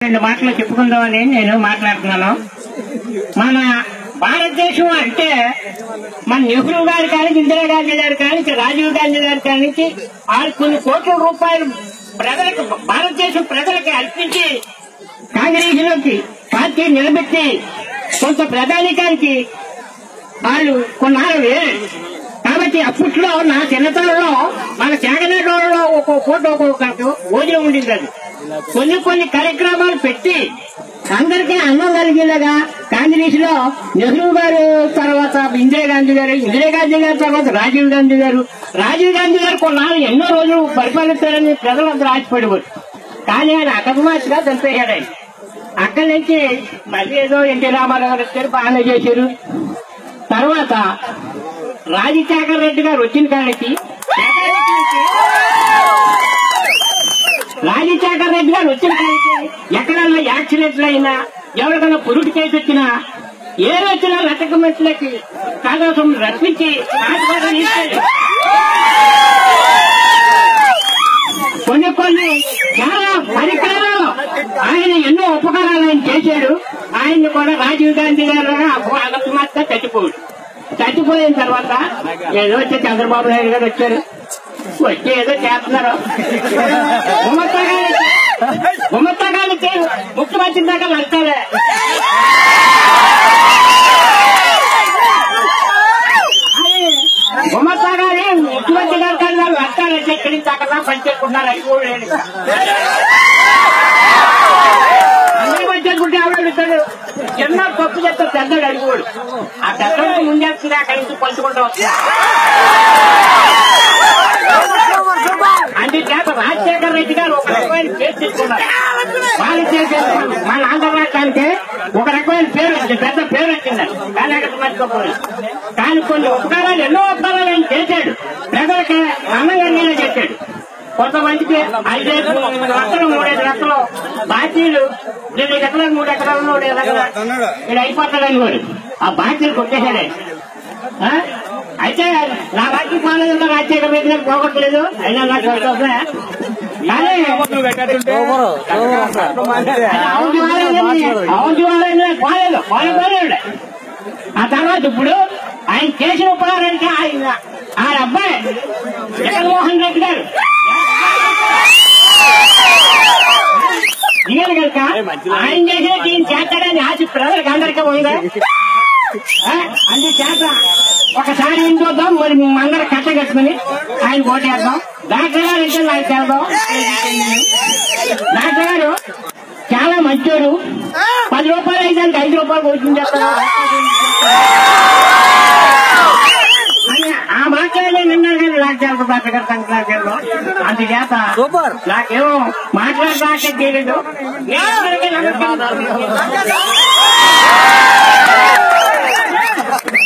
రెండు మాటలు చెప్పుకుందామని నేను మాట్లాడుతున్నాను మన భారతదేశం అంటే మన నెహ్రూ గారి కానీ ఇందిరాగాంధీ గారి కానీ రాజీవ్ గాంధీ గారి కానీ ఆరు కొన్ని కోట్ల రూపాయలు ప్రజలకు భారతదేశం ప్రజలకి అర్పించి కాంగ్రెస్ లోకి పార్టీ నిలబెట్టి కొంత ప్రధానికానికి వాళ్ళు కొన్నాళ్ళు వేరు కాబట్టి అప్పట్లో నా చిన్నతనంలో మన చాగనేటోళ్ళలో ఒక్కో పూట ఒక్కొక్క భోజనం ఉండేది అది కొన్ని కొన్ని కార్యక్రమాలు పెట్టి అందరికీ అన్నం కలిగేలాగా కాంగ్రెస్ లో నెహ్రూ గారు తర్వాత ఇందిరాగాంధీ గారు ఇందిరాగాంధీ గారి తర్వాత రాజీవ్ గాంధీ గారు రాజీవ్ గాంధీ గారు కొన్నాళ్ళు ఎన్నో రోజులు పరిపాలిస్తారని ప్రజలందరూ ఆశపడేవారు కానీ ఆయన అకస్మాత్తుగా చనిపోయాడు ఆయన అక్కడి నుంచి మళ్ళీ ఏదో ఎన్టీ రామారావు గారు వచ్చారు బాగానే చేశారు తర్వాత రాజశేఖర రెడ్డి గారు వచ్చిన కాడికి రాజశేఖర రెడ్డి గారు వచ్చిన కాడికి ఎక్కడన్నా యాక్సిడెంట్లు అయినా ఎవరికైనా పురుటి కేసు వచ్చినా ఏ వచ్చినా రతకమెట్లకి కాదోసం రప్పించి హాస్పిటల్ తీసుకెళ్ళి కొన్ని కొన్ని చాలా పరికరాలు ఆయన ఎన్నో ఉపకారాలు ఆయన చేశాడు ఆయన్ని కూడా రాజీవ్ గాంధీ గారు అకస్మాత్తుగా చచ్చిపోయాడు చచ్చిపోయిన తర్వాత ఏదో వచ్చి చంద్రబాబు నాయుడు గారు వచ్చారు వచ్చి ఏదో చేస్తున్నారు గుమ్మత్తగానికి గుమ్మత్తగానికి ముఖ్యమంత్రి దాకా వెళ్తారే గుమ్మత్తగాని ముఖ్యమంత్రి గారి కన్నా వెళ్తారంటే ఇక్కడి నుంచి అక్కడ పనిచేసుకుంటున్నారు అది కూడా లేదు అందరూ పనిచేసుకుంటే ఎవరు అడుగుతాడు చిన్న తప్పు చేస్తే పెద్దడు అడుగువాడు ఆ పెద్దడికి ముందేస్తుంది అక్కడి నుంచి పంచుకుంటూ వస్తుంది అందుచేత రాజశేఖర రెడ్డి గారు ఒక రకమైన పేరు తెచ్చుకున్నారు వాళ్ళు చేసేది మన ఆంధ్ర రాష్ట్రానికి ఒక రకమైన పేరు వచ్చింది పెద్ద పేరు వచ్చింది కానీ అక్కడ మర్చిపోలేదు కానీ కొన్ని ఉపకారాలు ఎన్నో ఉపకారాలు ఆయన చేశాడు ప్రజలకి అన్నంగా నేనే చేశాడు కొంతమందికి ఐదైదు లక్షలు మూడైదు లక్షలు బాకీలు రెండు ఎకరాలు మూడు ఎకరాలు మూడు ఎకరాలు ఇది అయిపోతాడని వాడు ఆ బాకీలు కొట్టేశాడు ఆయన. ఆ? అయితే నా బాకీ పోలేదు రాజశేఖర రెడ్డి గారు పోగొట్టలేదు అయినా నాకు సంతోషమే. కానీ అవును వాళ్ళని అవును వాళ్ళని పోలేదు పోలేదు ఆ తర్వాత ఇప్పుడు ఆయన చేసిన ఉపకారానికి ఆయన ఆయన అబ్బాయి జగన్మోహన్ రెడ్డి గారు దిగారు కనుక ఆయన చేసిన దీన్ని చేస్తాడని ఆశ ప్రజలకు అందరికీ ఉందా ఆ? అందుచేత ఒకసారి ఏం చూద్దాం మరి అందరూ కట్ట కట్టుకుని ఆయన ఓటేద్దాం డాక్టర్ గారు అయితే నాకు చేద్దాం డాక్టర్ గారు చాలా మంచోడు పది రూపాయలు అయితే ఐదు రూపాయలు వచ్చింది చేస్తారు అని ఆ మాట్లాడే నిన్నారు కానీ నాకు చేస్తారు డాక్టర్ గారు సంక్రాంతిలో అందుచేత సూపర్. నాకేమో మాట్లాడడానికి తెలియదు మీ అందరికీ నమస్కారం